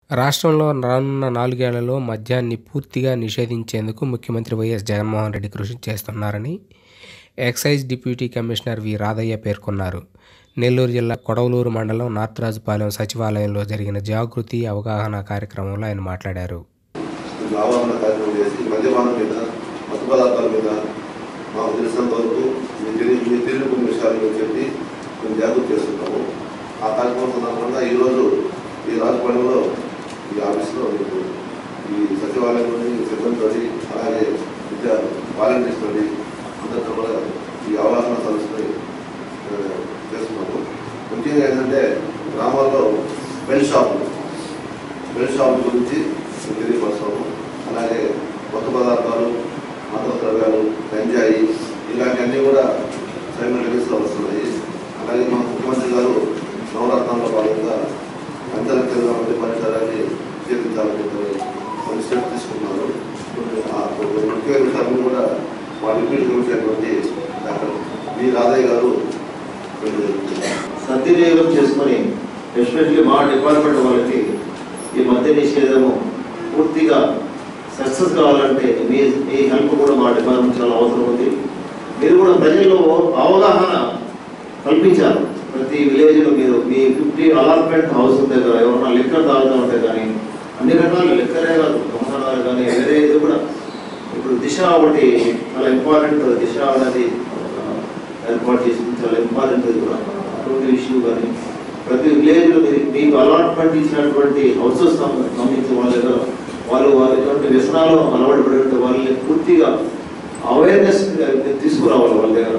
రాష్ట్రంలో రానున్న నాలుగేళ్లలో మద్యాన్ని పూర్తిగా నిషేధించేందుకు ముఖ్యమంత్రి వైఎస్ జగన్మోహన్ రెడ్డి కృషి చేస్తున్నారని excise deputy commissioner V Radhaiah పేర్కొన్నారు నెల్లూరు జిల్లా కొడవలూరు మండలం నార్తరాజుపాలెం సచివాలయంలో జరిగిన జాగృతి అవగాహన కార్యక్రమంలో ఆయన మాట్లాడారు మేము అవగాహన కార్యక్రమం చేసి మద్యపానం మీద మత్తు పదార్థాల మీద మాకు తెలిసినంత వరకు మీకు తెలియ మీకు తెలియని కొన్ని విషయాలు మేము చెప్పి మేము జాగ్రత్త చేస్తున్నాము ఆ కార్యక్రమం సందర్భంగా ఈరోజు ఈ రాజపాలెంలో ఈ ఆఫీస్లో మీకు ఈ సచివాలయంలోని సిబ్బందితో అలాగే విద్యా వాలంటీర్స్ తోటి అందరితో కూడా ఈ అవగాహన సదస్సుని ఆ, చేస్తున్నాము ముఖ్యంగా ఏంటంటే గ్రామాల్లో బెల్ షాపులు బెల్ షాపుల గురించి మేము తెలియపరుస్తాము అలాగే కొత్త పదార్థాలు మత ద్రవ్యాలు గంజాయి ఇలాంటివన్నీ కూడా సైమల్టేనియస్గా వస్తున్నాయి అలాగే మా ముఖ్యమంత్రి గారు నవరత్నాల్లో భాగంగా అంతర్గతంగా మధ్య పరిసరాన్ని నిషేధించాలని చెప్పి కొన్ని స్టెప్స్ తీసుకున్నారు కొన్ని ఆ కొన్ని ముఖ్యమైన విషయాలను కూడా వాళ్ళ డిప్యూటీ కమిషనటువంటి డాక్టర్ వి రాధయ్య గారు కొన్ని సద్వినియోగం చేసుకొని ఎస్పెషల్లీ మా డిపార్ట్మెంట్ వాళ్ళకి ఈ మద్య నిషేధము పూర్తిగా సక్సెస్ కావాలంటే మీ మీ హెల్ప్ కూడా మా డిపార్ట్మెంట్ చాలా అవసరం ఉంది మీరు కూడా ప్రజల్లో అవగాహన కల్పించాలి ప్రతి విలేజ్లో మీరు మీ ఫిఫ్టీ అలాట్మెంట్ హౌస్ దగ్గర ఎవరన్నా లిక్కర్ తాగుతూ ఉంటే కానీ అన్ని రకాల లిక్కరే కాదు దొంగతనాలు కానీ వేరే ఇది కూడా ఇప్పుడు దిశ ఒకటి చాలా ఇంపార్టెంట్ దిశ అనేది ఆ, ఏర్పాటు చేసింది చాలా ఇంపార్టెంట్ ఇది కూడా అటువంటి ఇష్యూ కానీ ప్రతి విలేజ్లో మీరు మీకు అలాట్మెంట్ ఇచ్చినటువంటి హౌసెస్ సంబంధించి వాళ్ళ దగ్గర వాళ్ళు వాళ్ళ ఎటువంటి వ్యసనాలు అలవాటు పడే వాళ్ళని పూర్తిగా అవేర్నెస్ తీసుకురావాలి వాళ్ళ దగ్గర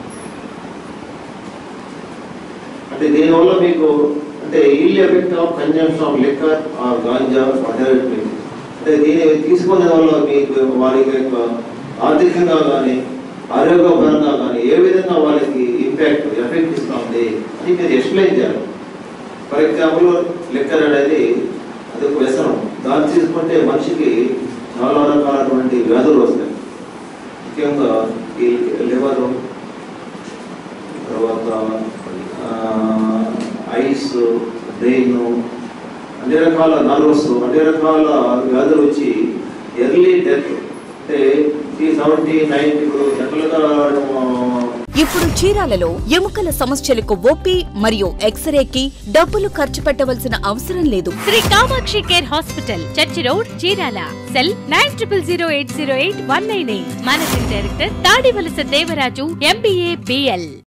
అంటే దీనివల్ల మీకు అంటే ill effect of consumption of liquor or ganja whatever అంటే దీని తీసుకునే వల్ల మీకు వారికి యొక్క ఆర్థికంగా కానీ ఆరోగ్యపరంగా కానీ ఏ విధంగా వాళ్ళకి ఇంపాక్ట్ ఎఫెక్ట్ ఇస్తుంది అని మీరు ఎక్స్ప్లెయిన్ చేయాలి ఫర్ ఎగ్జాంపుల్ లిక్కర్ అనేది అది ఒక వ్యసనం దాన్ని తీసుకుంటే మనిషికి చాలా రకాలటువంటి వ్యాధులు వస్తాయి ముఖ్యంగా ఈ లివర్ తర్వాత ఐస్ బ్రెయిన్ అన్ని రకాల నర్వస్ అన్ని రకాల వ్యాధులు వచ్చి ఎర్లీ డెత్ అంటే ఈ సెవెంటీ నైన్టీ ఇప్పుడు జనరల్గా ఇప్పుడు చీరాలలో ఎముకల సమస్యలకు ఓపీ మరియు ఎక్స్రేకి డబ్బులు ఖర్చు పెట్టవలసిన అవసరం లేదు Shri Kamakshi care hospital church road Chirala cell nine triple zero eight zero eight one nine eight managing director Tadivalasa Devaraju MBA BL